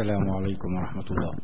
السلام عليكم ورحمة الله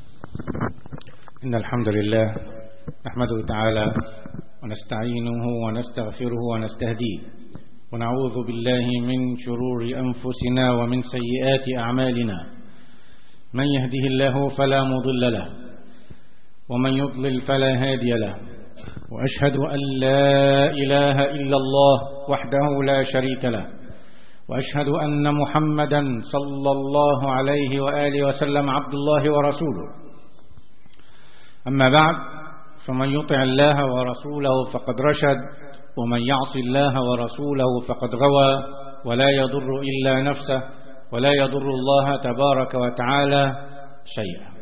إن الحمد لله نحمده تعالى ونستعينه ونستغفره ونستهديه ونعوذ بالله من شرور أنفسنا ومن سيئات أعمالنا من يهده الله فلا مضل له ومن يضلل فلا هادي له وأشهد أن لا إله إلا الله وحده لا شريك له وأشهد أن محمدا صلى الله عليه وآله وسلم عبد الله ورسوله أما بعد فمن يطع الله ورسوله فقد رشد ومن يعص الله ورسوله فقد غوى ولا يضر إلا نفسه ولا يضر الله تبارك وتعالى شيئا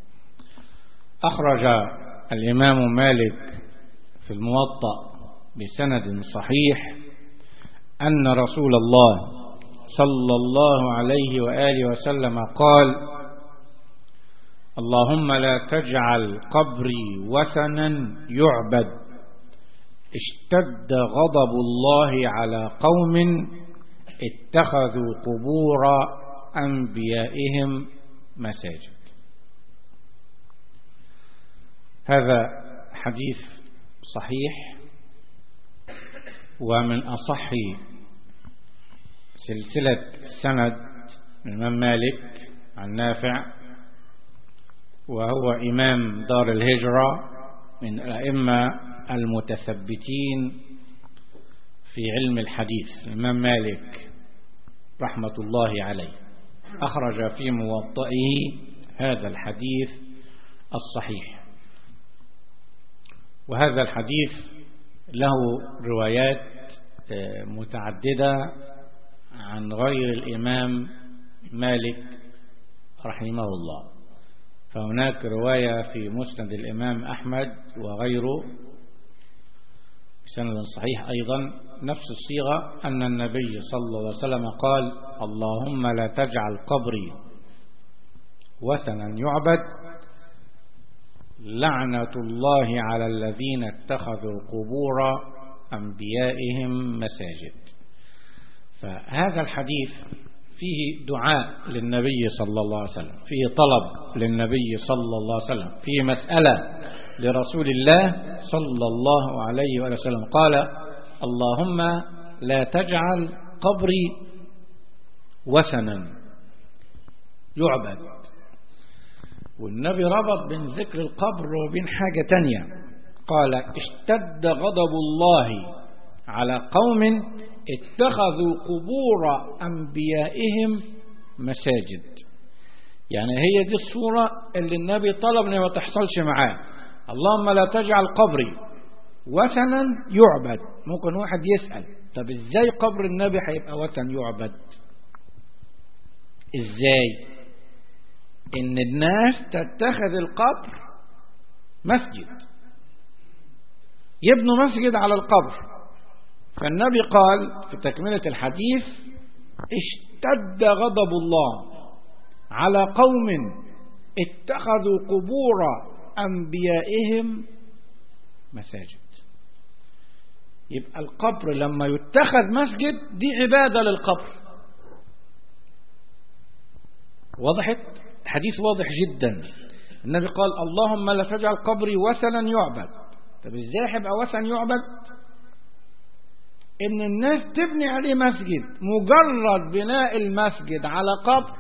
أخرج الإمام مالك في الموطأ بسند صحيح أن رسول الله صلى الله عليه وآله وسلم قال اللهم لا تجعل قبري وثنا يعبد اشتد غضب الله على قوم اتخذوا قبور أنبيائهم مساجد هذا حديث صحيح ومن أصح سلسلة سند الإمام مالك عن نافع وهو إمام دار الهجرة من الأئمة المتثبتين في علم الحديث الإمام مالك رحمة الله عليه أخرج في موطئه هذا الحديث الصحيح وهذا الحديث له روايات متعددة عن غير الإمام مالك رحمه الله فهناك رواية في مسند الإمام أحمد وغيره بسند صحيح أيضا نفس الصيغة أن النبي صلى الله عليه وسلم قال اللهم لا تجعل قبري وثنا يعبد لعنة الله على الذين اتخذوا قبور أنبيائهم مساجد فهذا الحديث فيه دعاء للنبي صلى الله عليه وسلم فيه طلب للنبي صلى الله عليه وسلم فيه مسألة لرسول الله صلى الله عليه وسلم قال اللهم لا تجعل قبري وثنا يعبد والنبي ربط بين ذكر القبر وبين حاجة تانية قال اشتد غضب الله على قوم اتخذوا قبور أنبيائهم مساجد يعني هي دي الصورة اللي النبي طلب ان ما تحصلش معاه اللهم لا تجعل قبري وثنا يعبد ممكن واحد يسأل طب ازاي قبر النبي هيبقى وثن يعبد ازاي ان الناس تتخذ القبر مسجد يبنوا مسجد على القبر فالنبي قال في تكملة الحديث اشتد غضب الله على قوم اتخذوا قبور أنبيائهم مساجد يبقى القبر لما يتخذ مسجد دي عبادة للقبر وضحت الحديث واضح جدا النبي قال اللهم لا تجعل قبري وثنا يعبد طب ازاي هيبقى وثن يعبد ان الناس تبني عليه مسجد مجرد بناء المسجد على قبر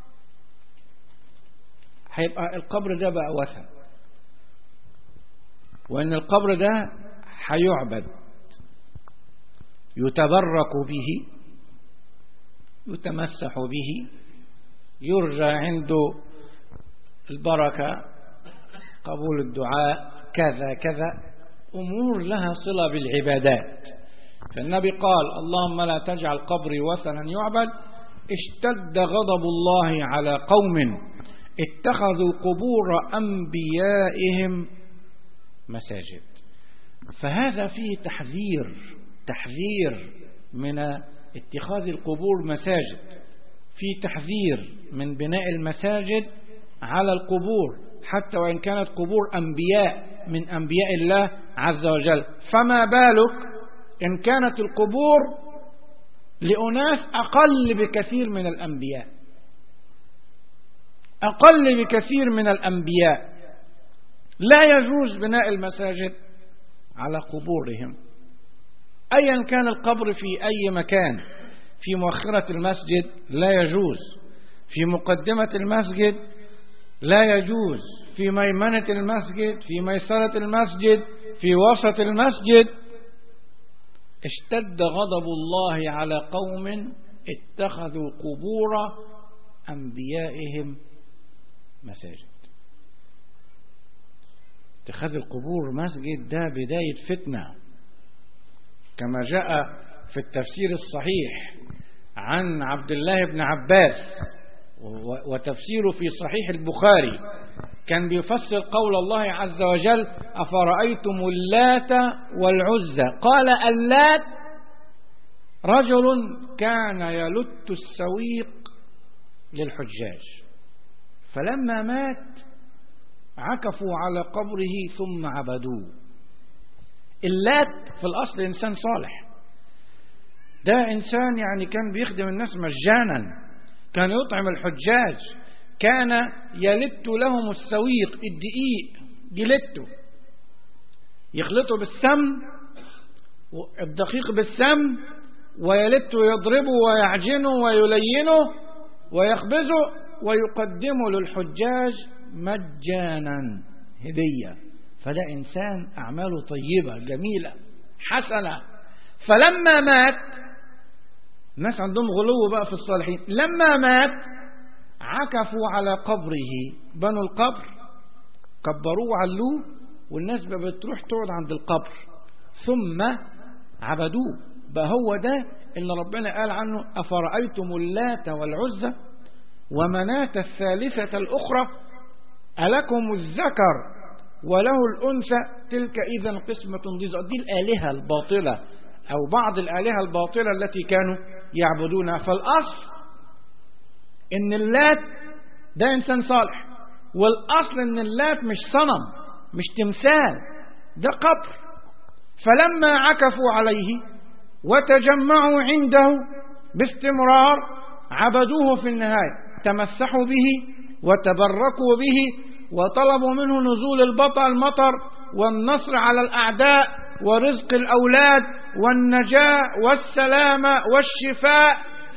هيبقى القبر ده بقى وثن وان القبر ده هيعبد يتبرك به يتمسح به يرجى عنده البركة قبول الدعاء كذا كذا أمور لها صلة بالعبادات فالنبي قال اللهم لا تجعل قبري وثنا يعبد اشتد غضب الله على قوم اتخذوا قبور أنبيائهم مساجد فهذا فيه تحذير تحذير من اتخاذ القبور مساجد في تحذير من بناء المساجد على القبور حتى وإن كانت قبور أنبياء من أنبياء الله عز وجل فما بالك إن كانت القبور لأناس أقل بكثير من الأنبياء أقل بكثير من الأنبياء لا يجوز بناء المساجد على قبورهم أيا كان القبر في أي مكان في مؤخرة المسجد لا يجوز في مقدمة المسجد لا يجوز في ميمنة المسجد في ميسرة المسجد في وسط المسجد اشتد غضب الله على قوم اتخذوا قبور أنبيائهم مساجد اتخاذ القبور مسجد ده بداية فتنة كما جاء في التفسير الصحيح عن عبد الله بن عباس وتفسيره في صحيح البخاري كان بيفسر قول الله عز وجل أفرأيتم اللات والعزى قال اللات رجل كان يلت السويق للحجاج فلما مات عكفوا على قبره ثم عبدوه اللات في الأصل إنسان صالح ده إنسان يعني كان بيخدم الناس مجانا كان يطعم الحجاج كان يلت لهم السويق الدقيق يلته يخلطه بالسمن الدقيق بالسمن ويلته يضربه ويعجنه ويلينه ويخبزه ويقدمه للحجاج مجانا هدية فده إنسان أعماله طيبة جميلة حسنة فلما مات الناس عندهم غلو بقى في الصالحين لما مات عكفوا على قبره بنوا القبر كبروه وعلوه والناس بقى بتروح تقعد عند القبر ثم عبدوه بقى هو ده اللي ربنا قال عنه أفرأيتم اللات والعزى ومناة الثالثة الأخرى ألكم الذكر وله الأنثى تلك إذا قسمة ضيزى دي الآلهة الباطلة أو بعض الآلهة الباطلة التي كانوا يعبدونها فالأصل إن اللات ده إنسان صالح والأصل إن اللات مش صنم مش تمثال ده قبر فلما عكفوا عليه وتجمعوا عنده باستمرار عبدوه في النهاية تمسحوا به وتبركوا به وطلبوا منه نزول البطل المطر والنصر على الأعداء ورزق الأولاد والنجاة والسلامة والشفاء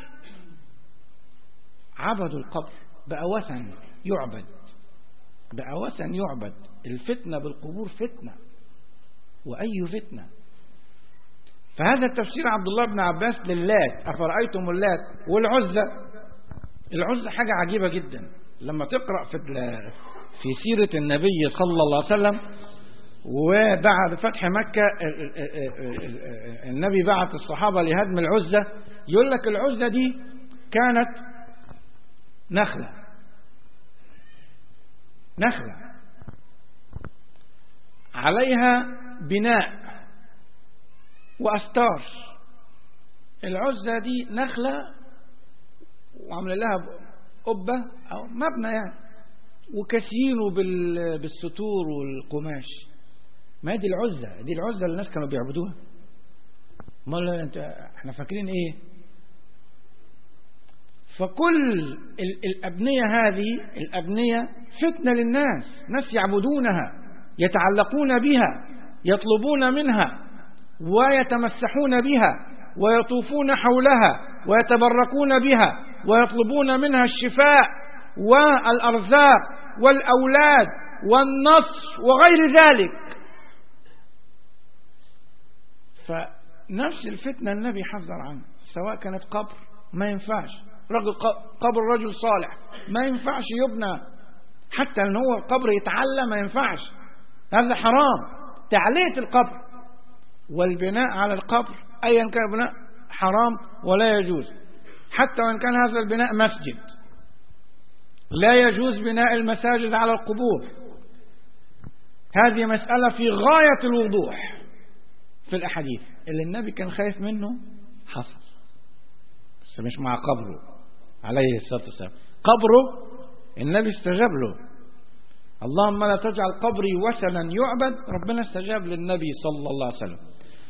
عبدوا القبر بقى وثن يعبد بقى وثن يعبد الفتنة بالقبور فتنة وأي فتنة فهذا تفسير عبد الله بن عباس للات أفرأيتم اللات والعزة العزة حاجة عجيبة جدا لما تقرأ في في سيرة النبي صلى الله عليه وسلم وبعد فتح مكة النبي بعت الصحابة لهدم العزة يقول لك العزة دي كانت نخلة نخلة عليها بناء وأستار العزة دي نخلة وعمل لها قبة أو مبنى يعني وكسينه بالستور والقماش ما دي العزة دي العزة اللي الناس كانوا بيعبدوها امال انت احنا فاكرين ايه فكل الأبنية هذه الأبنية فتنة للناس ناس يعبدونها يتعلقون بها يطلبون منها ويتمسحون بها ويطوفون حولها ويتبركون بها ويطلبون منها الشفاء والأرزاق والأولاد والنصر وغير ذلك فنفس الفتنة النبي حذر عنها سواء كانت قبر ما ينفعش رجل قبر رجل صالح ما ينفعش يبنى حتى ان هو القبر يتعلى ما ينفعش هذا حرام تعلية القبر والبناء على القبر ايا كان البناء حرام ولا يجوز حتى وان كان هذا البناء مسجد لا يجوز بناء المساجد على القبور هذه مسألة في غاية الوضوح في الأحاديث اللي النبي كان خايف منه حصل بس مش مع قبره عليه الصلاة والسلام قبره النبي استجاب له اللهم لا تجعل قبري وثنا يعبد ربنا استجاب للنبي صلى الله عليه وسلم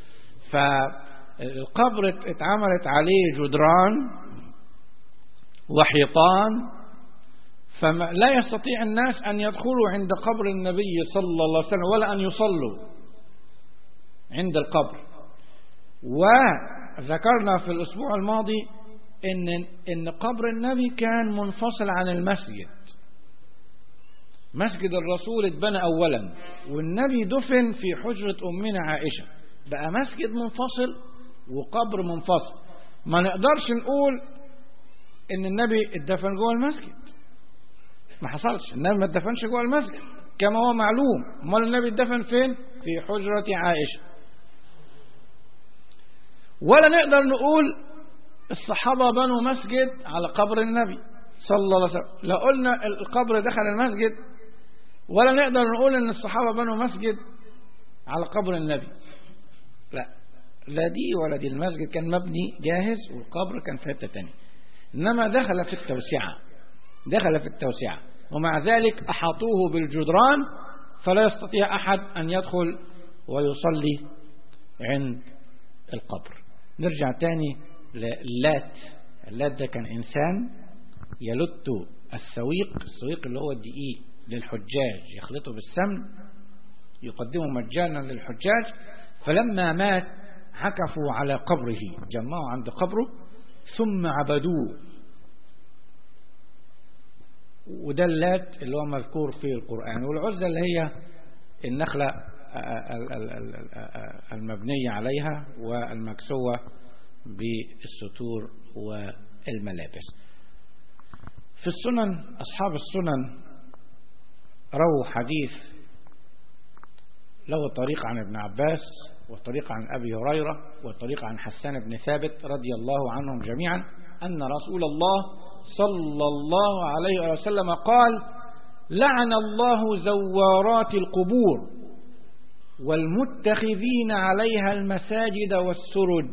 فالقبر اتعملت عليه جدران وحيطان فلا يستطيع الناس أن يدخلوا عند قبر النبي صلى الله عليه وسلم ولا أن يصلوا عند القبر وذكرنا في الأسبوع الماضي إن, إن قبر النبي كان منفصل عن المسجد مسجد الرسول اتبنى أولا والنبي دفن في حجرة أمنا عائشة بقى مسجد منفصل وقبر منفصل ما نقدرش نقول ان النبي اتدفن جوه المسجد ما حصلش النبي ما اتدفنش جوه المسجد كما هو معلوم امال النبي اتدفن فين في حجرة عائشة ولا نقدر نقول الصحابة بنوا مسجد على قبر النبي صلى الله عليه وسلم لو قلنا القبر دخل المسجد ولا نقدر نقول ان الصحابة بنوا مسجد على قبر النبي لا لا دي ولا دي المسجد كان مبني جاهز والقبر كان في حته ثانيه انما دخل في التوسعه دخل في التوسعه ومع ذلك احاطوه بالجدران فلا يستطيع احد ان يدخل ويصلي عند القبر نرجع تاني للات اللات ده كان انسان يلت السويق السويق اللي هو الدقيق للحجاج يخلطه بالسمن يقدمه مجانا للحجاج فلما مات عكفوا على قبره جمعوا عند قبره ثم عبدوه وده اللات اللي هو مذكور في القرآن والعزة اللي هي النخلة المبنية عليها والمكسوة بالستور والملابس في السنن أصحاب السنن رووا حديث له طريق عن ابن عباس والطريق عن أبي هريرة والطريق عن حسان بن ثابت رضي الله عنهم جميعا أن رسول الله صلى الله عليه وسلم قال لعن الله زوارات القبور والمتخذين عليها المساجد والسرج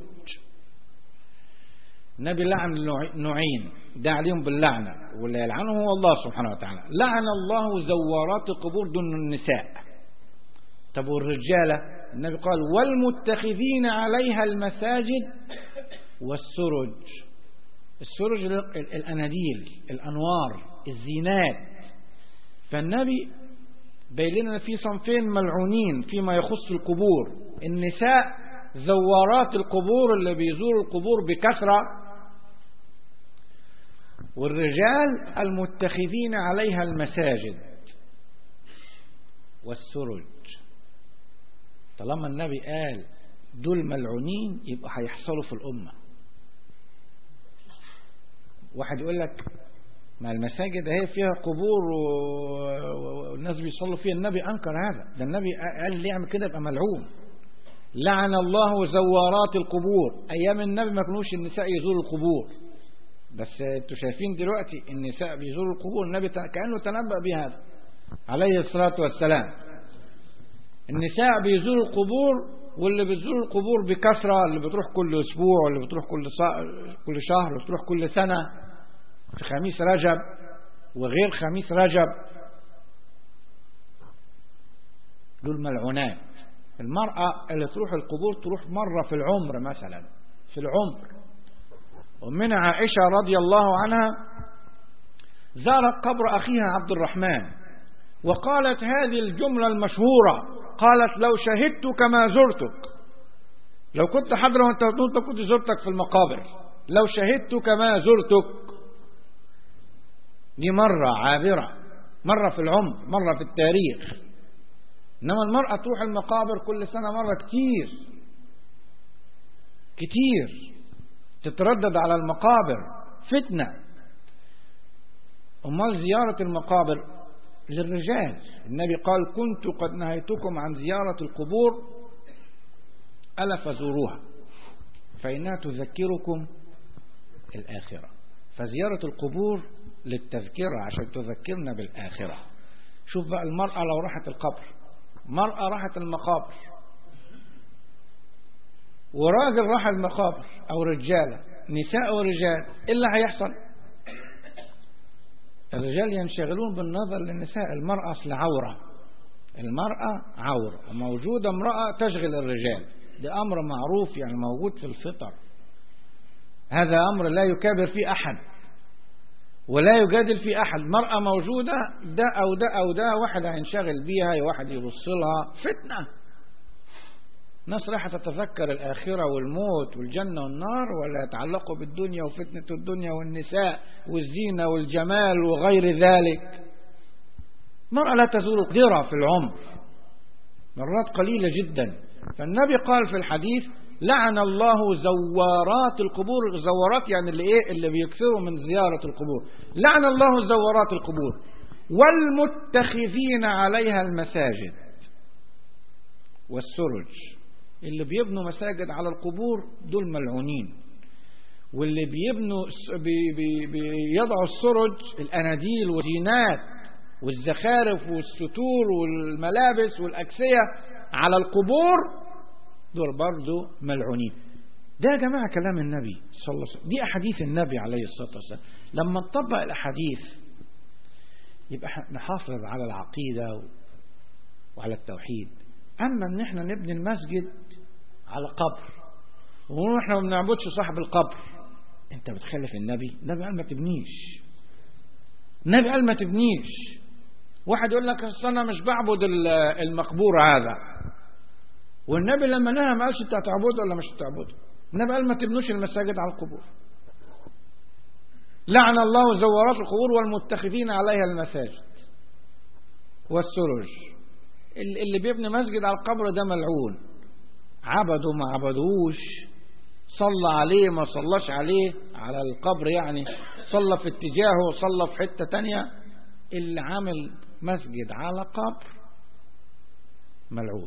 النبي لعن نوعين ده عليهم باللعنة واللي يلعنه هو الله سبحانه وتعالى لعن الله زوارات القبور دون النساء طب والرجالة النبي قال والمتخذين عليها المساجد والسرج السرج الأناديل الأنوار الزينات فالنبي بين لنا في صنفين ملعونين فيما يخص القبور النساء زوارات القبور اللي بيزوروا القبور بكثرة والرجال المتخذين عليها المساجد والسرج طالما النبي قال دول ملعونين يبقى هيحصلوا في الأمة واحد يقول لك ما المساجد اهي فيها قبور والناس بيصلوا فيها النبي انكر هذا ده النبي قال اللي يعمل كده يبقى ملعون لعن الله زوارات القبور ايام النبي ما كانوش النساء يزوروا القبور بس انتوا شايفين دلوقتي النساء بيزوروا القبور النبي كانه تنبأ بهذا عليه الصلاه والسلام النساء بيزوروا القبور واللي بتزور القبور بكثرة اللي بتروح كل أسبوع واللي بتروح كل كل شهر وتروح كل سنة في خميس رجب وغير خميس رجب دول ملعونات المرأة اللي تروح القبور تروح مرة في العمر مثلا في العمر ومن عائشة رضي الله عنها زارت قبر أخيها عبد الرحمن وقالت هذه الجملة المشهورة قالت لو شهدت كما زرتك لو كنت حاضر وانت بتقول كنت زرتك في المقابر لو شهدت كما زرتك دي مرة عابرة مرة في العمر مرة في التاريخ إنما المرأة تروح المقابر كل سنة مرة كتير كتير تتردد على المقابر فتنة أمال زيارة المقابر للرجال النبي قال كنت قد نهيتكم عن زيارة القبور ألا فزوروها فإنها تذكركم الآخرة فزيارة القبور للتذكرة عشان تذكرنا بالآخرة شوف بقى المرأة لو راحت القبر مرأة راحت المقابر وراجل راح المقابر أو رجالة نساء ورجال إيه اللي هيحصل الرجال ينشغلون بالنظر للنساء المرأة أصل عورة المرأة عورة موجودة امرأة تشغل الرجال ده أمر معروف يعني موجود في الفطر هذا أمر لا يكابر فيه أحد ولا يجادل في أحد مرأة موجودة ده أو ده أو ده واحد هينشغل بيها واحد يبص لها فتنة ناس راح تتذكر الآخرة والموت والجنة والنار ولا يتعلقوا بالدنيا وفتنة الدنيا والنساء والزينة والجمال وغير ذلك مرأة لا تزول قدرة في العمر مرات قليلة جدا فالنبي قال في الحديث لعن الله زوارات القبور زوارات يعني اللي ايه اللي بيكثروا من زيارة القبور لعن الله زوارات القبور والمتخذين عليها المساجد والسرج اللي بيبنوا مساجد على القبور دول ملعونين واللي بيبنوا بي بي بيضعوا السرج الاناديل والزينات والزخارف والستور والملابس والاكسيه على القبور دول برضه ملعونين ده يا جماعه كلام النبي صلى الله عليه وسلم دي احاديث النبي عليه الصلاه والسلام لما نطبق الاحاديث يبقى نحافظ على العقيده وعلى التوحيد اما ان احنا نبني المسجد على قبر ونقول احنا ما بنعبدش صاحب القبر انت بتخالف النبي النبي قال ما تبنيش النبي قال ما تبنيش واحد يقول لك اصل انا مش بعبد المقبور هذا والنبي لما نهى ما قالش انت هتعبده ولا مش هتعبده النبي قال ما تبنوش المساجد على القبور لعن الله زوارات القبور والمتخذين عليها المساجد والسرج اللي بيبني مسجد على القبر ده ملعون عبدوا ما عبدوش صلى عليه ما صلاش عليه على القبر يعني صلى في اتجاهه وصلى في حتة تانية اللي عامل مسجد على قبر ملعون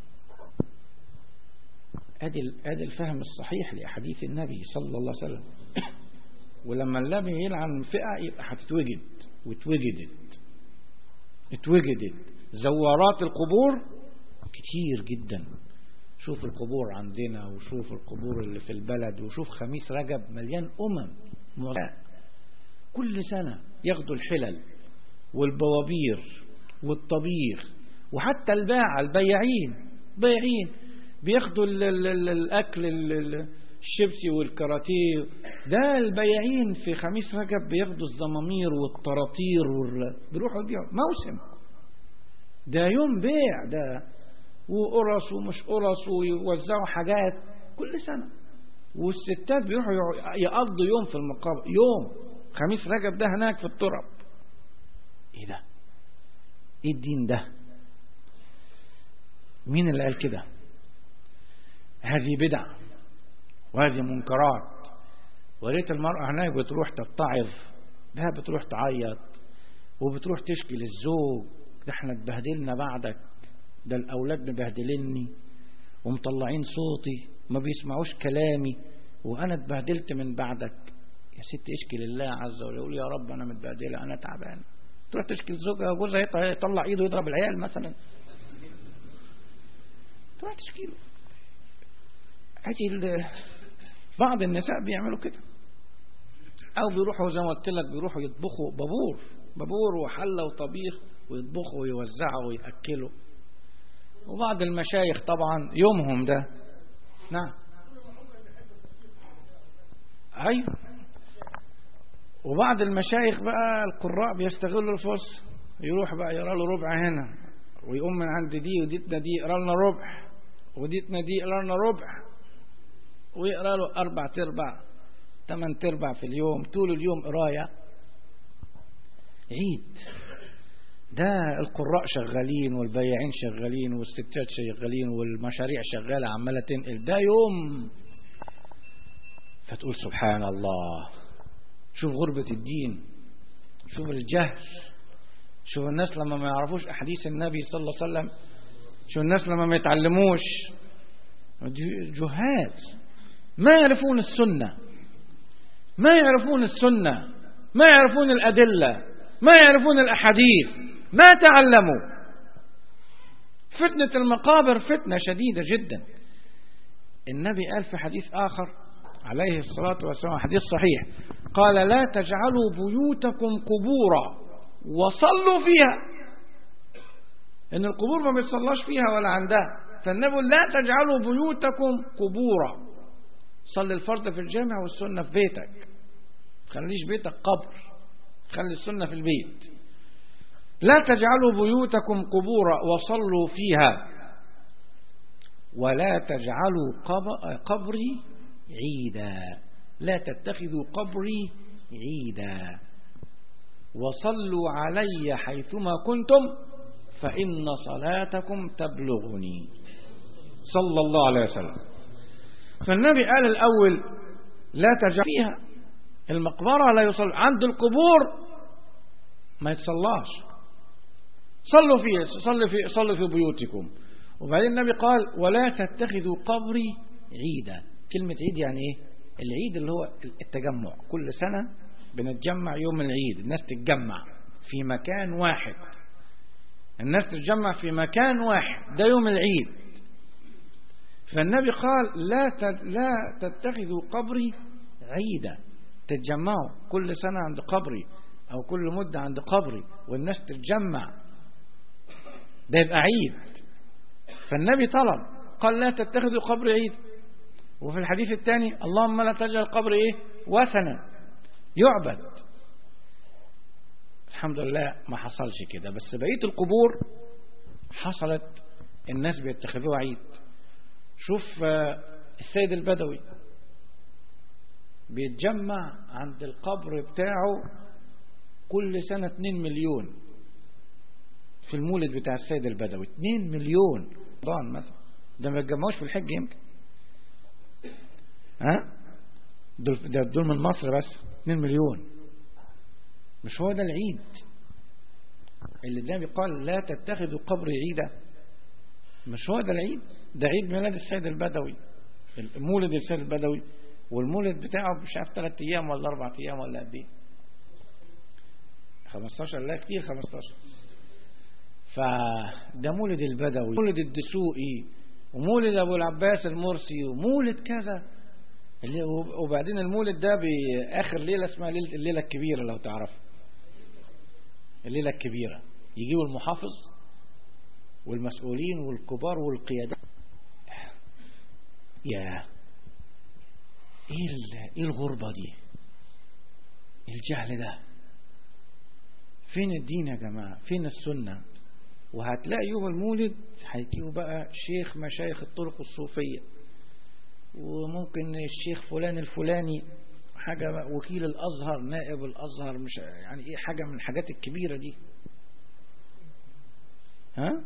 ادي ادي الفهم الصحيح لاحاديث النبي صلى الله عليه وسلم ولما النبي يلعن فئه يبقى هتتوجد واتوجدت اتوجدت زوارات القبور كتير جدا شوف القبور عندنا وشوف القبور اللي في البلد وشوف خميس رجب مليان أمم كل سنة ياخدوا الحلل والبوابير والطبيخ وحتى الباعة البياعين بياعين بياخدوا ال ال ال الأكل ال الشيبسي والكاراتيه ده البياعين في خميس رجب بياخدوا الزمامير والطراطير وال... بيروحوا يبيعوا موسم ده يوم بيع ده وقرص ومش قرص ويوزعوا حاجات كل سنة والستات بيروحوا يقضوا يوم في المقابر يوم خميس رجب ده هناك في التراب ايه ده ايه الدين ده مين اللي قال كده هذه بدع وهذه منكرات وريت المرأة هناك بتروح تتعظ ده بتروح تعيط وبتروح تشكي للزوج ده احنا اتبهدلنا بعدك ده الأولاد مبهدلني ومطلعين صوتي ما بيسمعوش كلامي وأنا اتبهدلت من بعدك يا ست اشكي لله عز وجل يقول يا رب أنا متبهدلة أنا تعبان تروح تشكي لزوجها جوزها يطلع إيده يضرب العيال مثلا تروح تشكي له عادي بعض النساء بيعملوا كده أو بيروحوا زي ما قلت لك بيروحوا يطبخوا بابور بابور وحلة وطبيخ ويطبخوا ويوزعوا ويأكلوا وبعض المشايخ طبعا يومهم ده نعم أيوة وبعض المشايخ بقى القراء بيستغلوا الفرصة يروح بقى يقرا له ربع هنا ويقوم من عند دي وديتنا دي يقرا لنا ربع وديتنا دي يقرا لنا ربع ويقرا له أربع تربع ثمان تربع في اليوم طول اليوم قراية عيد ده القراء شغالين والبياعين شغالين والستات شغالين والمشاريع شغالة عمالة تنقل ده يوم فتقول سبحان الله شوف غربة الدين شوف الجهل شوف الناس لما ما يعرفوش أحاديث النبي صلى الله عليه وسلم شوف الناس لما ما يتعلموش جهاد ما يعرفون السنة ما يعرفون السنة ما يعرفون الأدلة ما يعرفون الأحاديث ما تعلموا فتنة المقابر فتنة شديدة جدا النبي قال في حديث آخر عليه الصلاة والسلام حديث صحيح قال لا تجعلوا بيوتكم قبورا وصلوا فيها ان القبور ما بيصلاش فيها ولا عندها فالنبي لا تجعلوا بيوتكم قبورا صلي الفرض في الجامع والسنة في بيتك تخليش بيتك قبر خلي السنة في البيت لا تجعلوا بيوتكم قبورا وصلوا فيها ولا تجعلوا قبري عيدا لا تتخذوا قبري عيدا وصلوا علي حيثما كنتم فإن صلاتكم تبلغني صلى الله عليه وسلم فالنبي قال الأول لا ترجع فيها المقبرة لا يصل عند القبور ما يتصلاش صلوا فيه صلوا في صلوا في بيوتكم وبعدين النبي قال ولا تتخذوا قبري عيدا كلمة عيد يعني ايه العيد اللي هو التجمع كل سنة بنتجمع يوم العيد الناس تتجمع في مكان واحد الناس تتجمع في مكان واحد ده يوم العيد فالنبي قال لا لا تتخذوا قبري عيدا تتجمعوا كل سنة عند قبري أو كل مدة عند قبري والناس تتجمع ده يبقى عيد فالنبي طلب قال لا تتخذوا قبري عيد وفي الحديث الثاني اللهم لا تجعل قبري ايه وثنا يعبد الحمد لله ما حصلش كده بس بقية القبور حصلت الناس بيتخذوها عيد شوف السيد البدوي بيتجمع عند القبر بتاعه كل سنة 2 مليون في المولد بتاع السيد البدوي 2 مليون رمضان مثلا ده ما يتجمعوش في الحج يمكن ها دول, دول من مصر بس 2 مليون مش هو ده العيد اللي النبي قال لا تتخذوا قبري عيدا مش هو ده العيد ده عيد ميلاد السيد البدوي المولد السيد البدوي والمولد بتاعه مش عارف ثلاث ايام ولا اربع ايام ولا قد ايه 15 لا كتير 15 فده مولد البدوي مولد الدسوقي ومولد ابو العباس المرسي ومولد كذا وبعدين المولد ده باخر ليله اسمها ليله الليله الكبيره لو تعرفوا الليلة الكبيرة يجيبوا المحافظ والمسؤولين والكبار والقيادات يا ايه ايه الغربة دي الجهل ده فين الدين يا جماعة فين السنة وهتلاقي يوم المولد هيجيبوا بقى شيخ مشايخ الطرق الصوفية وممكن الشيخ فلان الفلاني حاجة وكيل الأزهر نائب الأزهر مش يعني إيه حاجة من الحاجات الكبيرة دي ها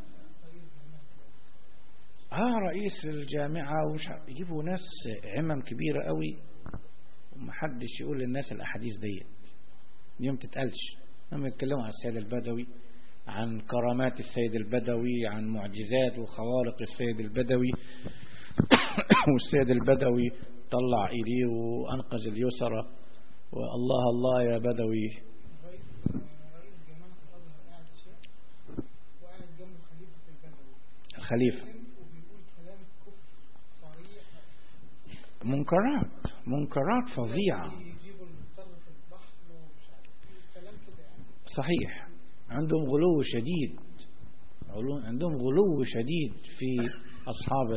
اه رئيس الجامعة ومش يجيبوا ناس عمم كبيرة قوي ومحدش يقول للناس الأحاديث ديت دي ما تتقالش لما يتكلموا عن السيد البدوي عن كرامات السيد البدوي عن معجزات وخوارق السيد البدوي والسيد البدوي طلع ايديه وانقذ اليسرى والله الله يا بدوي الخليفة منكرات منكرات فظيعة صحيح عندهم غلو شديد عندهم غلو شديد في أصحاب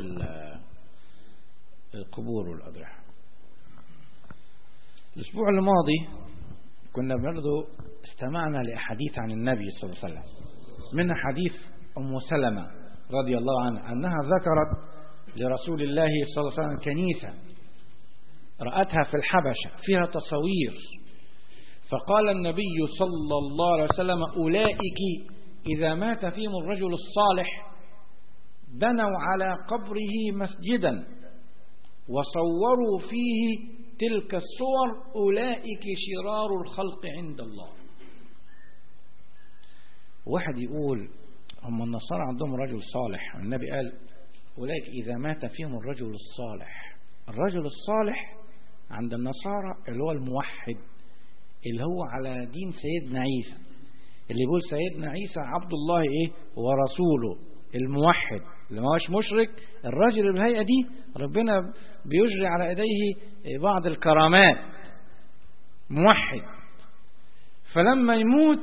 القبور والأضرحة الأسبوع الماضي كنا برضو استمعنا لأحاديث عن النبي صلى الله عليه وسلم من حديث أم سلمة رضي الله عنها أنها ذكرت لرسول الله صلى الله عليه وسلم كنيسة رأتها في الحبشة فيها تصوير فقال النبي صلى الله عليه وسلم أولئك إذا مات فيهم الرجل الصالح بنوا على قبره مسجدا وصوروا فيه تلك الصور أولئك شرار الخلق عند الله واحد يقول هم النصارى عندهم رجل صالح النبي قال أولئك إذا مات فيهم الرجل الصالح الرجل الصالح عند النصارى اللي هو الموحد اللي هو على دين سيدنا عيسى اللي يقول سيدنا عيسى عبد الله ايه ورسوله الموحد اللي ما هوش مشرك الراجل بالهيئة دي ربنا بيجري على ايديه بعض الكرامات موحد فلما يموت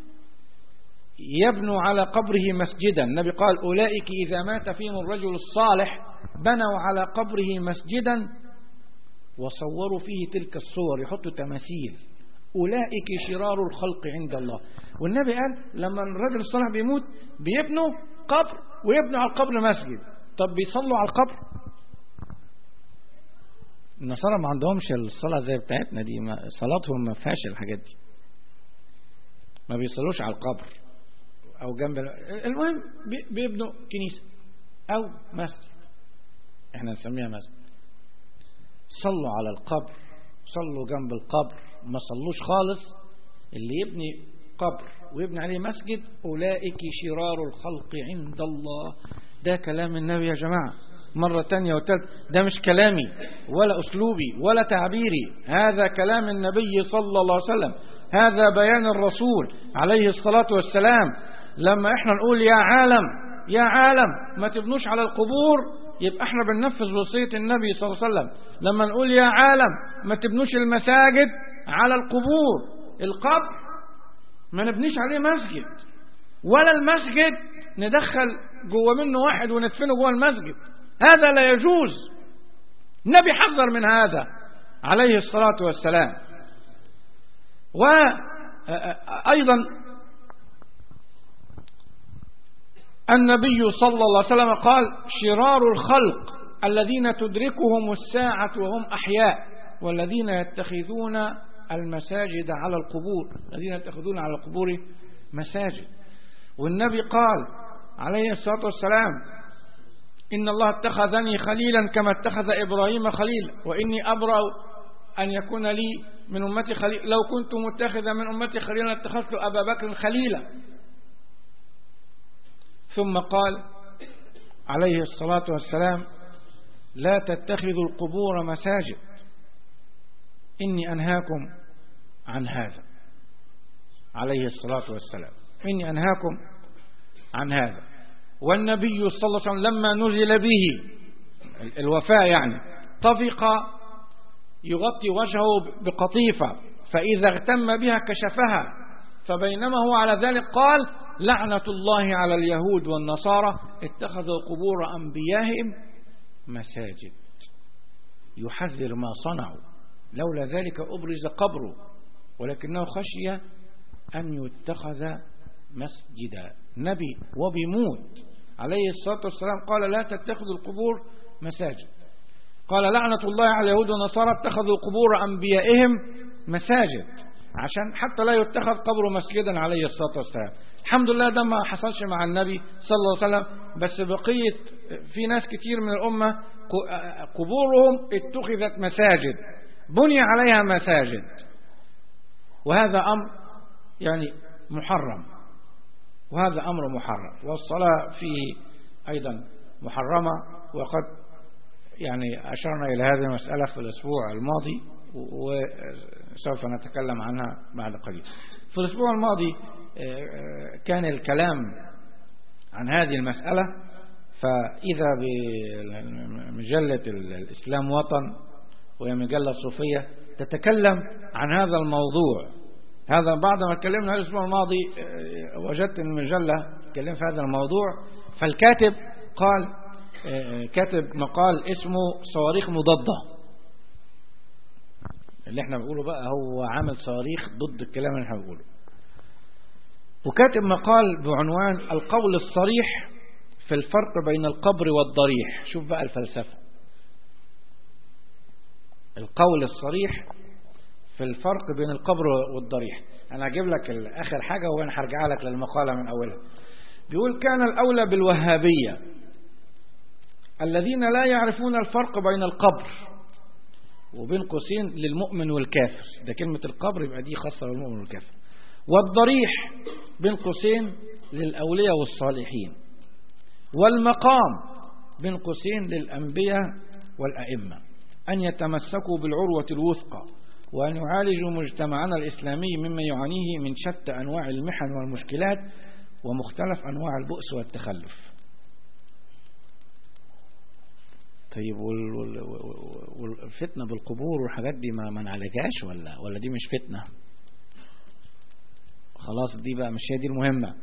يبنوا على قبره مسجدا النبي قال أولئك إذا مات فيهم الرجل الصالح بنوا على قبره مسجدا وصوروا فيه تلك الصور يحطوا تماثيل أولئك شرار الخلق عند الله والنبي قال لما الرجل الصالح بيموت بيبنوا قبر ويبنوا على القبر مسجد طب بيصلوا على القبر النصارى ما عندهمش الصلاة زي بتاعتنا دي ما صلاتهم ما فيهاش الحاجات دي ما بيصلوش على القبر او جنب المهم بيبنوا كنيسة او مسجد احنا نسميها مسجد صلوا على القبر صلوا جنب القبر ما صلوش خالص اللي يبني قبر ويبني عليه مسجد أولئك شرار الخلق عند الله ده كلام النبي يا جماعة مرة تانية وتالت ده مش كلامي ولا أسلوبي ولا تعبيري هذا كلام النبي صلى الله عليه وسلم هذا بيان الرسول عليه الصلاة والسلام لما احنا نقول يا عالم يا عالم ما تبنوش على القبور يبقى احنا بننفذ وصية النبي صلى الله عليه وسلم لما نقول يا عالم ما تبنوش المساجد على القبور القبر ما نبنيش عليه مسجد ولا المسجد ندخل جوه منه واحد وندفنه جوه المسجد هذا لا يجوز النبي حذر من هذا عليه الصلاة والسلام وأيضا النبي صلى الله عليه وسلم قال شرار الخلق الذين تدركهم الساعة وهم أحياء والذين يتخذون المساجد على القبور الذين يتخذون على القبور مساجد والنبي قال عليه الصلاة والسلام إن الله اتخذني خليلا كما اتخذ إبراهيم خليلا وإني أبرأ أن يكون لي من أمتي خليل لو كنت متخذا من أمتي خليلا اتخذت أبا بكر خليلا ثم قال عليه الصلاة والسلام لا تتخذوا القبور مساجد إني أنهاكم عن هذا عليه الصلاة والسلام إني أنهاكم عن هذا والنبي صلى الله عليه وسلم لما نزل به الوفاة يعني طفق يغطي وجهه بقطيفة فإذا اغتم بها كشفها فبينما هو على ذلك قال لعنة الله على اليهود والنصارى اتخذوا قبور أنبيائهم مساجد يحذر ما صنعوا لولا ذلك أبرز قبره ولكنه خشي أن يتخذ مسجدا نبي وبيموت عليه الصلاة والسلام قال لا تتخذوا القبور مساجد قال لعنة الله على اليهود والنصارى اتخذوا قبور أنبيائهم مساجد عشان حتى لا يتخذ قبره مسجدا عليه الصلاة والسلام الحمد لله ده ما حصلش مع النبي صلى الله عليه وسلم بس بقية في ناس كتير من الأمة قبورهم اتخذت مساجد بني عليها مساجد وهذا أمر يعني محرم وهذا أمر محرم والصلاة فيه أيضا محرمة وقد يعني أشرنا إلى هذه المسألة في الأسبوع الماضي وسوف نتكلم عنها بعد قليل في الأسبوع الماضي كان الكلام عن هذه المسألة فإذا بمجلة الإسلام وطن وهي مجلة صوفية تتكلم عن هذا الموضوع هذا بعد ما اتكلمنا هذا الأسبوع الماضي وجدت المجلة تكلم في هذا الموضوع فالكاتب قال كاتب مقال اسمه صواريخ مضادة اللي احنا بنقوله بقى هو عامل صواريخ ضد الكلام اللي احنا بنقوله وكاتب مقال بعنوان القول الصريح في الفرق بين القبر والضريح شوف بقى الفلسفة القول الصريح في الفرق بين القبر والضريح انا هجيب لك اخر حاجة وانا هرجع لك للمقالة من اولها بيقول كان الاولى بالوهابية الذين لا يعرفون الفرق بين القبر وبين قوسين للمؤمن والكافر ده كلمة القبر يبقى دي خاصة بالمؤمن والكافر والضريح بين قوسين للأولياء والصالحين والمقام بين قوسين للأنبياء والأئمة أن يتمسكوا بالعروة الوثقى وأن يعالجوا مجتمعنا الإسلامي مما يعانيه من شتى أنواع المحن والمشكلات ومختلف أنواع البؤس والتخلف طيب والفتنة بالقبور والحاجات دي ما نعالجهاش ولا ولا دي مش فتنة خلاص دي بقى مش هي دي المهمة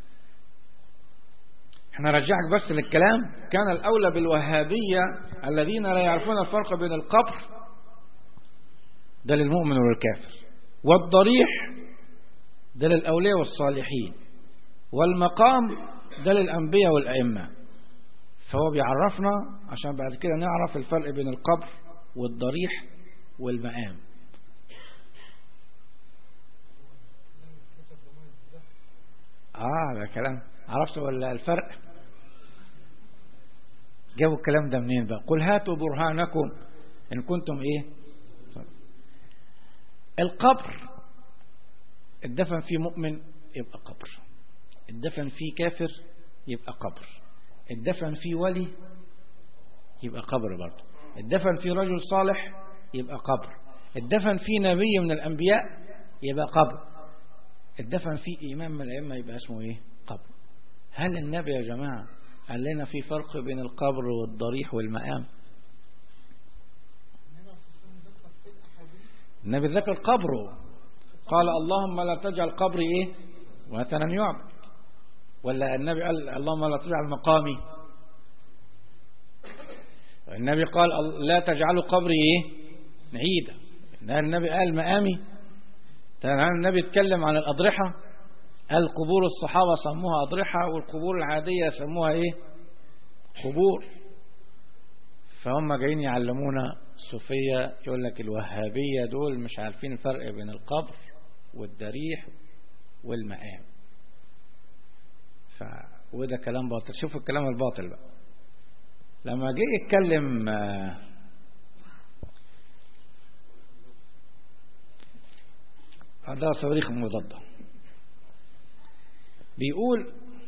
احنا رجعك بس للكلام كان الأولى بالوهابية الذين لا يعرفون الفرق بين القبر ده للمؤمن والكافر والضريح ده للأولياء والصالحين والمقام ده للأنبياء والأئمة فهو بيعرفنا عشان بعد كده نعرف الفرق بين القبر والضريح والمقام اه ده كلام عرفت ولا الفرق جابوا الكلام ده منين بقى قل هاتوا برهانكم ان كنتم ايه القبر الدفن فيه مؤمن يبقى قبر الدفن فيه كافر يبقى قبر الدفن فيه ولي يبقى قبر برضه الدفن فيه رجل صالح يبقى قبر الدفن فيه نبي من الأنبياء يبقى قبر الدفن فيه إمام من الأئمة يبقى اسمه إيه قبر هل النبي يا جماعة قال لنا في فرق بين القبر والضريح والمقام النبي ذكر قبره قال اللهم لا تجعل قبري ايه وثنا يعبد ولا النبي قال اللهم لا تجعل مقامي النبي قال لا تجعلوا قبري ايه عيدا النبي قال مقامي النبي اتكلم عن الأضرحة قال قبور الصحابة سموها أضرحة والقبور العادية سموها ايه قبور فهم جايين يعلمونا الصوفية يقول لك الوهابية دول مش عارفين الفرق بين القبر والدريح والمقام ف... وده كلام باطل شوفوا الكلام الباطل بقى لما جه يتكلم هذا صواريخ مضادة بيقول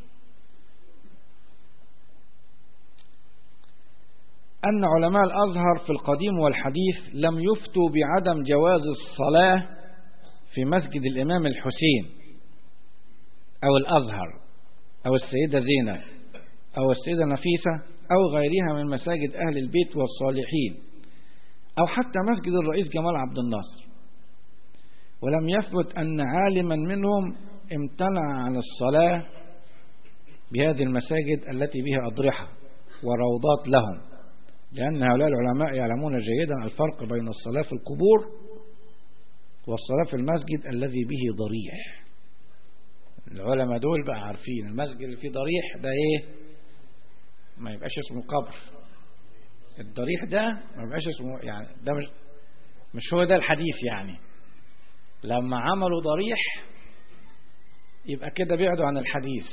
أن علماء الأزهر في القديم والحديث لم يفتوا بعدم جواز الصلاة في مسجد الإمام الحسين أو الأزهر أو السيدة زينب أو السيدة نفيسة أو غيرها من مساجد أهل البيت والصالحين أو حتى مسجد الرئيس جمال عبد الناصر ولم يثبت أن عالما منهم امتنع عن الصلاة بهذه المساجد التي بها أضرحة وروضات لهم لأن هؤلاء العلماء يعلمون جيدا الفرق بين الصلاة في القبور والصلاة في المسجد الذي به ضريح العلماء دول بقى عارفين المسجد اللي فيه ضريح ده ايه ما يبقاش اسمه قبر الضريح ده ما يبقاش اسمه يعني ده مش مش هو ده الحديث يعني لما عملوا ضريح يبقى كده بعدوا عن الحديث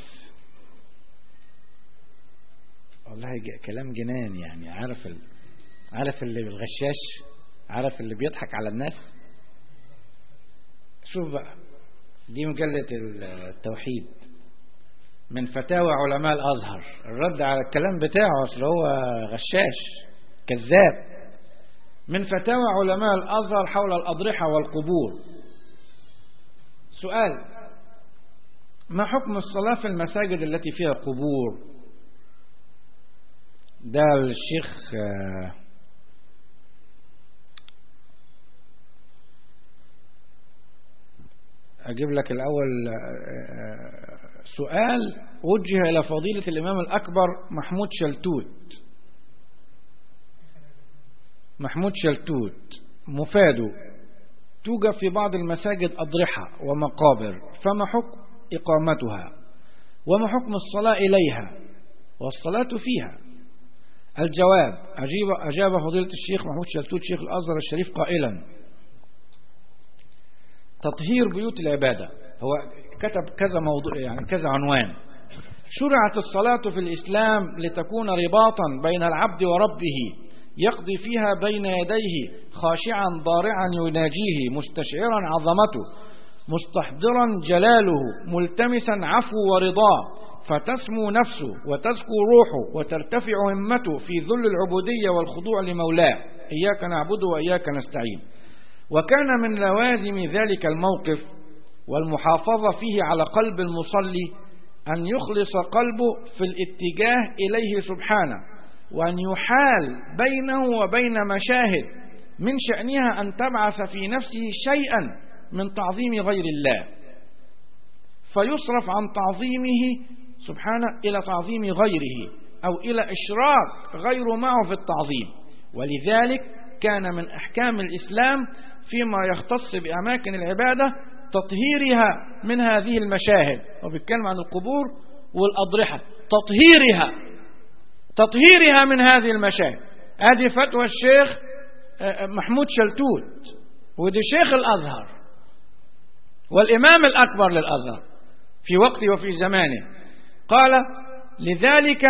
والله كلام جنان يعني عارف ال... عارف اللي بالغشاش عارف اللي بيضحك على الناس شوف بقى دي مجلة التوحيد من فتاوى علماء الأزهر الرد على الكلام بتاعه أصل هو غشاش كذاب من فتاوى علماء الأزهر حول الأضرحة والقبور سؤال ما حكم الصلاة في المساجد التي فيها قبور ده الشيخ أجيب لك الأول سؤال وجه إلى فضيلة الإمام الأكبر محمود شلتوت محمود شلتوت مفاده توجد في بعض المساجد أضرحة ومقابر فما حكم إقامتها وما حكم الصلاة إليها والصلاة فيها الجواب أجيب أجاب فضيلة الشيخ محمود شلتوت شيخ الأزهر الشريف قائلا تطهير بيوت العبادة هو كتب كذا موضوع يعني كذا عنوان شرعت الصلاة في الإسلام لتكون رباطا بين العبد وربه يقضي فيها بين يديه خاشعا ضارعا يناجيه مستشعرا عظمته مستحضرا جلاله ملتمسا عفو ورضاه فتسمو نفسه وتزكو روحه وترتفع همته في ذل العبودية والخضوع لمولاه إياك نعبد وإياك نستعين وكان من لوازم ذلك الموقف والمحافظة فيه على قلب المصلي أن يخلص قلبه في الاتجاه إليه سبحانه وأن يحال بينه وبين مشاهد من شأنها أن تبعث في نفسه شيئا من تعظيم غير الله فيصرف عن تعظيمه سبحانه إلى تعظيم غيره أو إلى إشراك غير معه في التعظيم ولذلك كان من أحكام الإسلام فيما يختص بأماكن العبادة تطهيرها من هذه المشاهد وبيتكلم عن القبور والأضرحة تطهيرها تطهيرها من هذه المشاهد هذه فتوى الشيخ محمود شلتوت ودي شيخ الأزهر والإمام الأكبر للأزهر في وقته وفي زمانه قال لذلك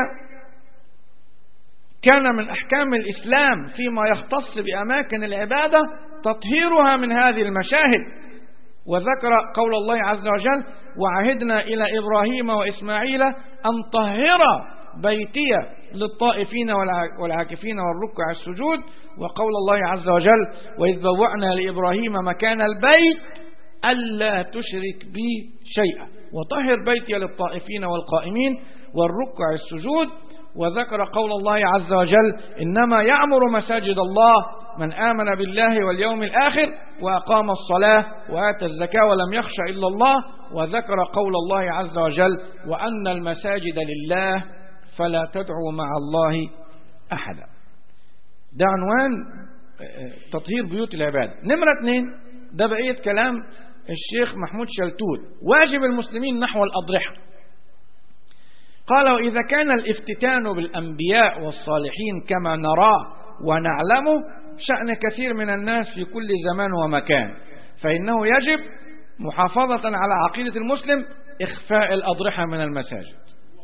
كان من أحكام الإسلام فيما يختص بأماكن العبادة تطهيرها من هذه المشاهد وذكر قول الله عز وجل وعهدنا إلى إبراهيم وإسماعيل أن طهر بيتي للطائفين والعاكفين والركع السجود وقول الله عز وجل وإذ بوأنا لإبراهيم مكان البيت ألا تشرك بي شيئا وطهر بيتي للطائفين والقائمين والركع السجود وذكر قول الله عز وجل إنما يعمر مساجد الله من آمن بالله واليوم الآخر وأقام الصلاة وآتى الزكاة ولم يخش إلا الله وذكر قول الله عز وجل وأن المساجد لله فلا تدعوا مع الله أحدا ده عنوان تطهير بيوت العبادة نمرة اثنين ده بقية كلام الشيخ محمود شلتول واجب المسلمين نحو الأضرحة قال وإذا كان الافتتان بالأنبياء والصالحين كما نراه ونعلمه شأن كثير من الناس في كل زمان ومكان فإنه يجب محافظة على عقيدة المسلم إخفاء الأضرحة من المساجد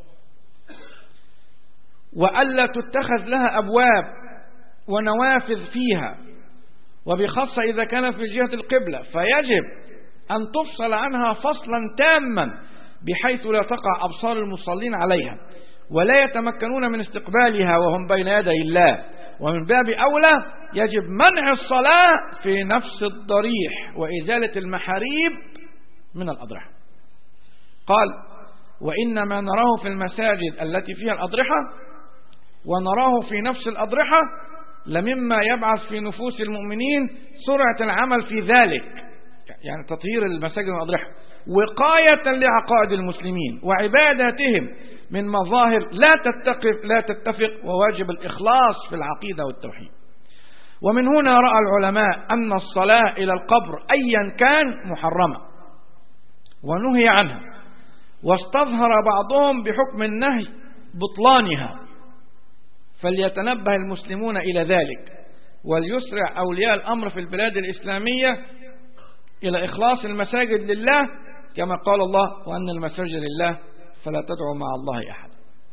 وألا تتخذ لها أبواب ونوافذ فيها وبخاصة إذا كانت في جهة القبلة فيجب أن تفصل عنها فصلا تاما بحيث لا تقع أبصار المصلين عليها ولا يتمكنون من استقبالها وهم بين يدي الله ومن باب أولى يجب منع الصلاة في نفس الضريح وإزالة المحاريب من الأضرحة قال وإنما نراه في المساجد التي فيها الأضرحة ونراه في نفس الأضرحة لمما يبعث في نفوس المؤمنين سرعة العمل في ذلك يعني تطهير المساجد والأضرحة وقاية لعقائد المسلمين وعباداتهم من مظاهر لا تتفق لا تتفق وواجب الإخلاص في العقيدة والتوحيد ومن هنا رأى العلماء أن الصلاة إلى القبر أيا كان محرمة ونهي عنها واستظهر بعضهم بحكم النهي بطلانها فليتنبه المسلمون إلى ذلك وليسرع أولياء الأمر في البلاد الإسلامية إلى إخلاص المساجد لله كما قال الله وأن المساجد لله فلا تدعوا مع الله أحد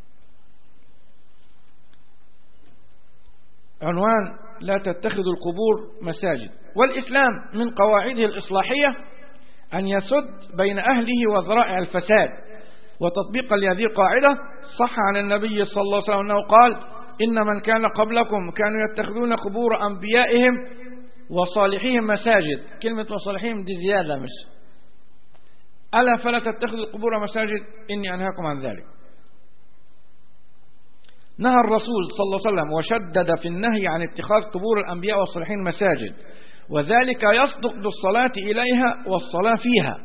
عنوان لا تتخذوا القبور مساجد والإسلام من قواعده الإصلاحية أن يسد بين أهله وذرائع الفساد وتطبيقا لهذه القاعدة صح عن النبي صلى الله عليه وسلم أنه قال إن من كان قبلكم كانوا يتخذون قبور أنبيائهم وصالحيهم مساجد كلمة وصالحيهم دي زيادة مش ألا فلا تتخذوا القبور مساجد إني أنهاكم عن ذلك نهى الرسول صلى الله عليه وسلم وشدد في النهي عن اتخاذ قبور الأنبياء والصالحين مساجد وذلك يصدق بالصلاة إليها والصلاة فيها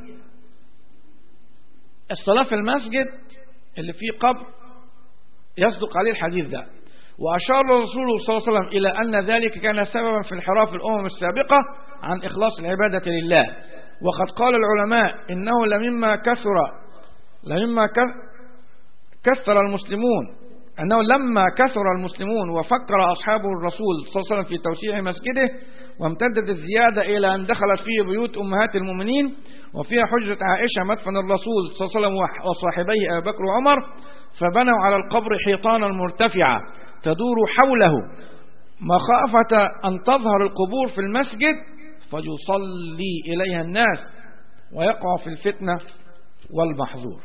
الصلاة في المسجد اللي فيه قبر يصدق عليه الحديث ده وأشار الرسول صلى الله عليه وسلم إلى أن ذلك كان سببا في انحراف الأمم السابقة عن إخلاص العبادة لله وقد قال العلماء إنه لمما كثر لمما كثر المسلمون أنه لما كثر المسلمون وفكر أصحاب الرسول صلى الله عليه وسلم في توسيع مسجده وامتدت الزيادة إلى أن دخلت فيه بيوت أمهات المؤمنين وفيها حجة عائشة مدفن الرسول صلى الله عليه وسلم وصاحبيه أبي بكر وعمر فبنوا على القبر حيطانا مرتفعة تدور حوله مخافة أن تظهر القبور في المسجد فيصلي إليها الناس ويقع في الفتنة والمحظور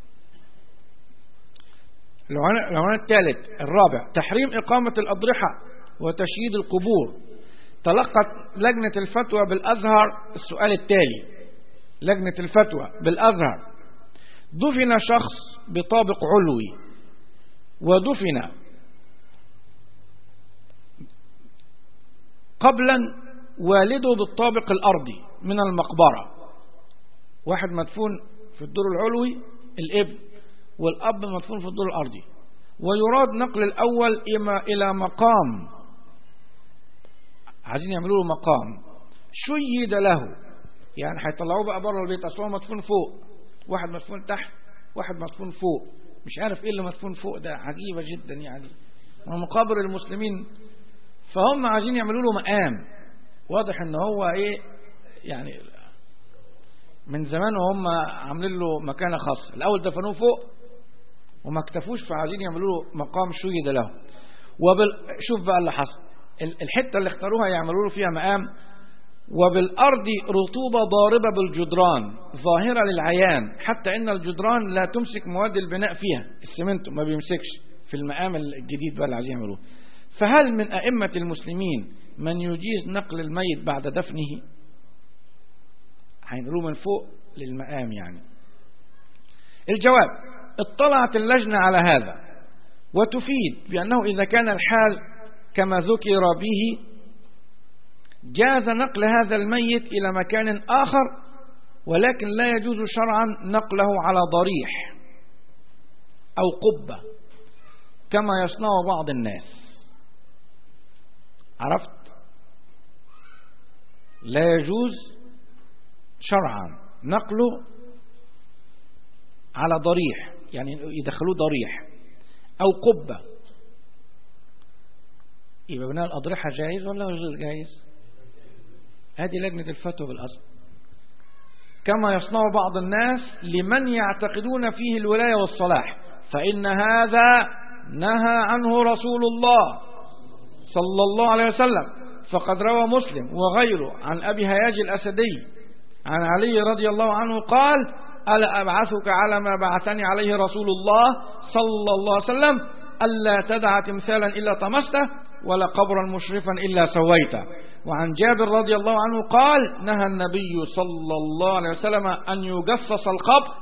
العنوان الثالث الرابع تحريم إقامة الأضرحة وتشييد القبور تلقت لجنة الفتوى بالأزهر السؤال التالي لجنة الفتوى بالأزهر دفن شخص بطابق علوي ودفن قبلا والده بالطابق الأرضي من المقبرة واحد مدفون في الدور العلوي الابن والأب مدفون في الدور الأرضي ويراد نقل الأول إما إلى مقام عايزين يعملوا له مقام شيد له يعني هيطلعوه بقى بره البيت اصل هو مدفون فوق واحد مدفون تحت واحد مدفون فوق مش عارف ايه اللي مدفون فوق ده عجيبه جدا يعني مقابر المسلمين فهم عايزين يعملوا له مقام واضح ان هو ايه يعني من زمان وهم عاملين له مكانه خاصه الاول دفنوه فوق وما اكتفوش فعايزين يعملوا له مقام شيد له وبال شوف بقى اللي حصل الحته اللي اختاروها يعملوا له فيها مقام وبالارض رطوبه ضاربه بالجدران ظاهره للعيان حتى ان الجدران لا تمسك مواد البناء فيها السمنت ما بيمسكش في المقام الجديد بقى اللي عايزين يعملوه فهل من ائمه المسلمين من يجيز نقل الميت بعد دفنه هينقلوه من فوق للمقام يعني الجواب اطلعت اللجنة على هذا وتفيد بأنه إذا كان الحال كما ذكر به جاز نقل هذا الميت إلى مكان آخر ولكن لا يجوز شرعا نقله على ضريح أو قبة كما يصنع بعض الناس عرفت لا يجوز شرعا نقله على ضريح يعني يدخلوه ضريح أو قبة يبقى بناء الأضرحة جائز ولا غير جائز هذه لجنة الفتوى بالأصل كما يصنع بعض الناس لمن يعتقدون فيه الولاية والصلاح فإن هذا نهى عنه رسول الله صلى الله عليه وسلم فقد روى مسلم وغيره عن أبي هياج الأسدي عن علي رضي الله عنه قال ألا أبعثك على ما بعثني عليه رسول الله صلى الله عليه وسلم ألا تدع تمثالا إلا طمسته ولا قبرا مشرفا إلا سويته وعن جابر رضي الله عنه قال نهى النبي صلى الله عليه وسلم أن يجصص القبر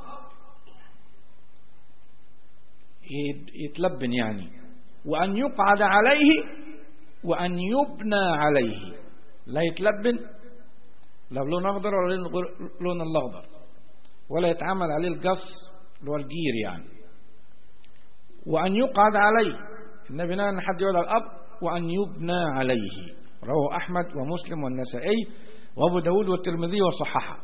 يتلبن يعني وأن يقعد عليه وأن يبنى عليه لا يتلبن لا لون أخضر ولا لون الأخضر ولا يتعمل عليه القص اللي هو الجير يعني وأن يقعد عليه النبي نهى أن حد يقعد على الأرض وأن يبنى عليه رواه أحمد ومسلم والنسائي وأبو داود والترمذي وصححه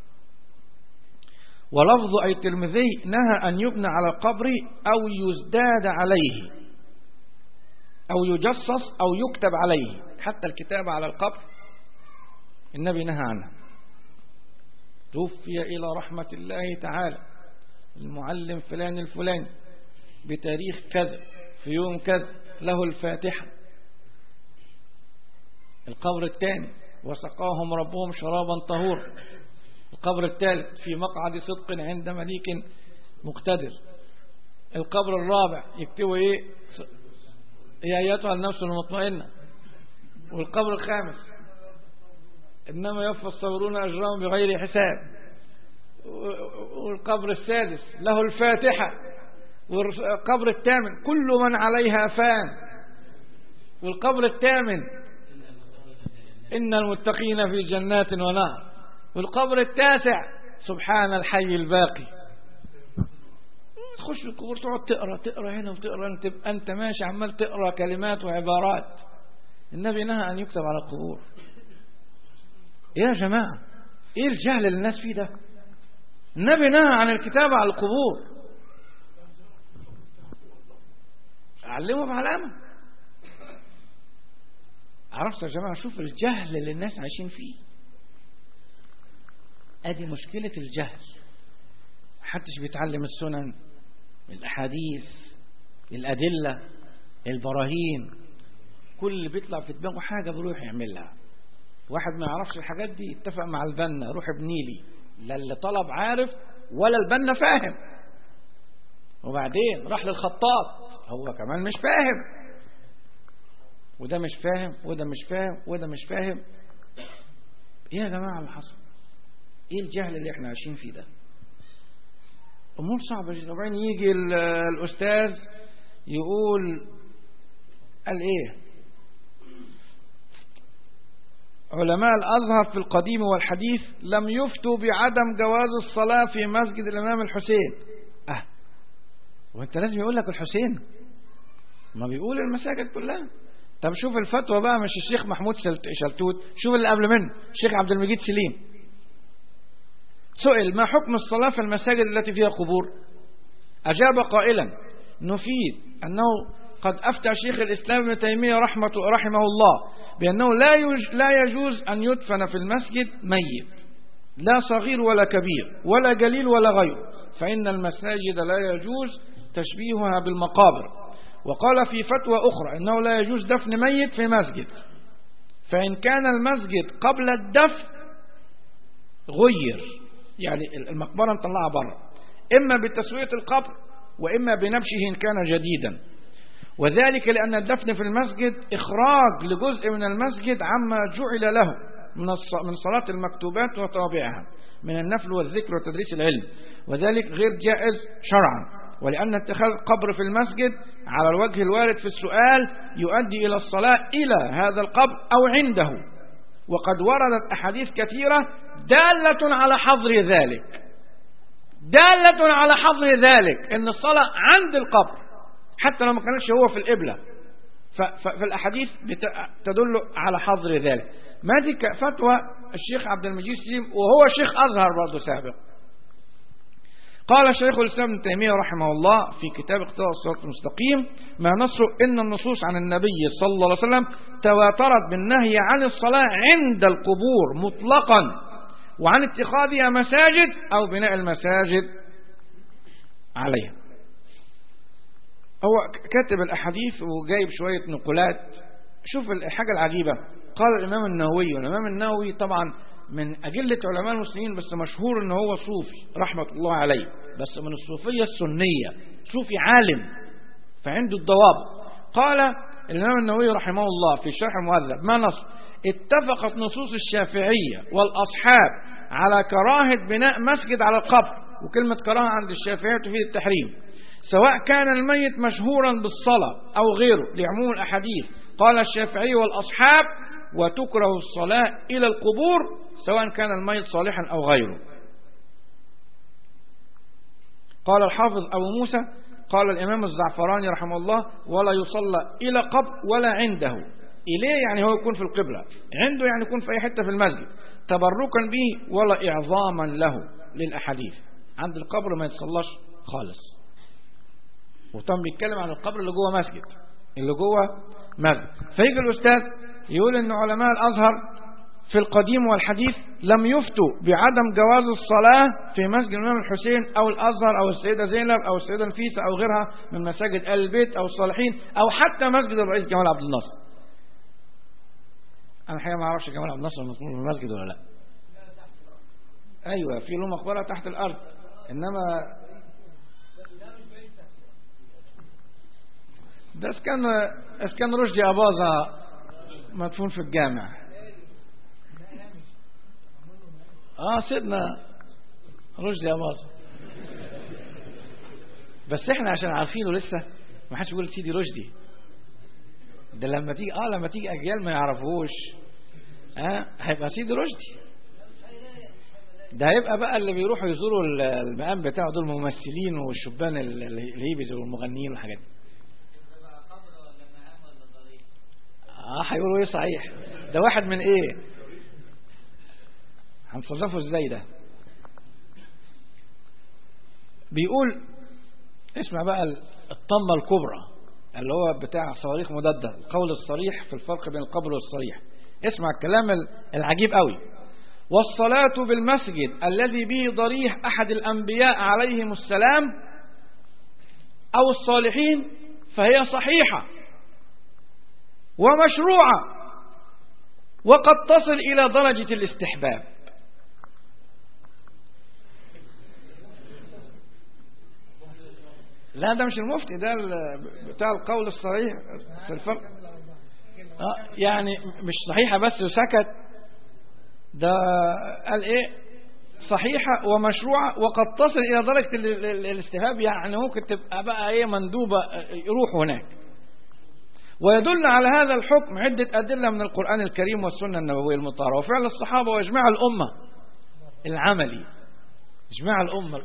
ولفظ أي الترمذي نهى أن يبنى على القبر أو يزداد عليه أو يجصص أو يكتب عليه حتى الكتابة على القبر النبي نهى عنها توفي إلى رحمة الله تعالى المعلم فلان الفلاني بتاريخ كذا في يوم كذا له الفاتحة القبر الثاني وسقاهم ربهم شرابا طهورا القبر الثالث في مقعد صدق عند مليك مقتدر القبر الرابع يكتبوا ايه يا ايتها النفس المطمئنة والقبر الخامس انما يوفى الصابرون اجرهم بغير حساب والقبر السادس له الفاتحة والقبر الثامن كل من عليها فان والقبر الثامن إن المتقين في جنات ونهر والقبر التاسع سبحان الحي الباقي تخش القبور تقعد تقرا تقرا هنا وتقرا انت تبقى انت ماشي عمال تقرا كلمات وعبارات النبي نهى ان يكتب على القبور يا جماعه ايه الجهل اللي الناس فيه ده النبي نهى عن الكتابه على القبور علمه بعلامه عرفت يا جماعه شوف الجهل اللي الناس عايشين فيه ادي مشكلة الجهل محدش بيتعلم السنن الاحاديث الادلة البراهين كل اللي بيطلع في دماغه حاجة بيروح يعملها واحد ما يعرفش الحاجات دي اتفق مع البنا روح ابني لي لا اللي طلب عارف ولا البنا فاهم وبعدين راح للخطاط هو كمان مش فاهم وده مش فاهم وده مش فاهم وده مش فاهم ايه يا جماعة اللي حصل ايه الجهل اللي احنا عايشين فيه ده امور صعبة جدا وبعدين يجي الاستاذ يقول قال ايه علماء الازهر في القديم والحديث لم يفتوا بعدم جواز الصلاة في مسجد الامام الحسين اه وانت لازم يقول لك الحسين ما بيقول المساجد كلها طب شوف الفتوى بقى مش الشيخ محمود شلتوت شوف اللي قبل منه الشيخ عبد المجيد سليم سئل ما حكم الصلاة في المساجد التي فيها قبور أجاب قائلا نفيد أنه قد أفتى شيخ الإسلام ابن تيمية رحمة رحمه الله بأنه لا لا يجوز أن يدفن في المسجد ميت لا صغير ولا كبير ولا جليل ولا غير فإن المساجد لا يجوز تشبيهها بالمقابر وقال في فتوى أخرى أنه لا يجوز دفن ميت في مسجد فإن كان المسجد قبل الدفن غير يعني المقبرة نطلعها بره إما بتسوية القبر وإما بنبشه إن كان جديدا وذلك لأن الدفن في المسجد إخراج لجزء من المسجد عما جعل له من من صلاة المكتوبات وطوابعها من النفل والذكر وتدريس العلم وذلك غير جائز شرعا ولأن اتخاذ قبر في المسجد على الوجه الوارد في السؤال يؤدي إلى الصلاة إلى هذا القبر أو عنده وقد وردت أحاديث كثيرة دالة على حظر ذلك دالة على حظر ذلك أن الصلاة عند القبر حتى لو ما كانتش هو في القبلة فالأحاديث تدل على حظر ذلك ما دي فتوى الشيخ عبد المجيد سليم وهو شيخ أزهر برضه سابق قال شيخ الإسلام ابن تيمية رحمه الله في كتاب اقتضاء الصراط المستقيم ما نصر إن النصوص عن النبي صلى الله عليه وسلم تواترت بالنهي عن الصلاة عند القبور مطلقا وعن اتخاذها مساجد أو بناء المساجد عليها هو كاتب الأحاديث وجايب شوية نقولات شوف الحاجة العجيبة قال الإمام النووي والإمام النووي طبعا من أجلة علماء المسلمين بس مشهور ان هو صوفي رحمة الله عليه بس من الصوفية السنية صوفي عالم فعنده الضوابط قال الإمام النووي رحمه الله في شرح المهذب ما نص اتفقت نصوص الشافعية والأصحاب على كراهة بناء مسجد على القبر وكلمة كراهة عند الشافعية تفيد التحريم سواء كان الميت مشهورا بالصلاة أو غيره لعموم الأحاديث قال الشافعي والأصحاب وتكره الصلاة إلى القبور سواء كان الميت صالحا أو غيره قال الحافظ أبو موسى قال الإمام الزعفراني رحمه الله ولا يصلى إلى قبر ولا عنده إليه يعني هو يكون في القبلة عنده يعني يكون في أي حتة في المسجد تبركا به ولا إعظاما له للأحاديث عند القبر ما يتصلاش خالص وطبعا بيتكلم عن القبر اللي جوه مسجد اللي جوه مسجد فيجي الأستاذ يقول ان علماء الازهر في القديم والحديث لم يفتوا بعدم جواز الصلاة في مسجد الإمام الحسين أو الأزهر أو السيدة زينب أو السيدة نفيسة أو غيرها من مساجد آل البيت أو الصالحين أو حتى مسجد الرئيس جمال عبد الناصر. أنا الحقيقة ما أعرفش جمال عبد الناصر مذكور في المسجد ولا لا. أيوه في له مقبرة تحت الأرض إنما ده اسكان اسكان رشدي أباظة مدفون في الجامع اه سيدنا رشدي أباظة بس احنا عشان عارفينه لسه ما حدش يقول سيدي رشدي ده لما تيجي اه لما تيجي اجيال ما يعرفوش اه هيبقى سيدي رشدي ده هيبقى بقى اللي بيروحوا يزوروا المقام بتاعه دول الممثلين والشبان الهيبز والمغنيين والحاجات دي اه هيقولوا ايه صحيح ده واحد من ايه هنصرفه ازاي ده بيقول اسمع بقى الطمة الكبرى اللي هو بتاع صواريخ مضادة القول الصريح في الفرق بين القبل والصريح اسمع الكلام العجيب قوي والصلاة بالمسجد الذي به ضريح أحد الأنبياء عليهم السلام أو الصالحين فهي صحيحة ومشروعة وقد تصل إلى درجة الاستحباب لا ده مش المفتي ده بتاع القول الصريح في الفرق آه يعني مش صحيحة بس وسكت ده قال ايه صحيحة ومشروعة وقد تصل إلى درجة الاستهاب يعني ممكن تبقى بقى ايه مندوبة يروح هناك ويدل على هذا الحكم عدة أدلة من القرآن الكريم والسنة النبوية المطهرة وفعل الصحابة وإجماع الأمة العملي إجماع الأمة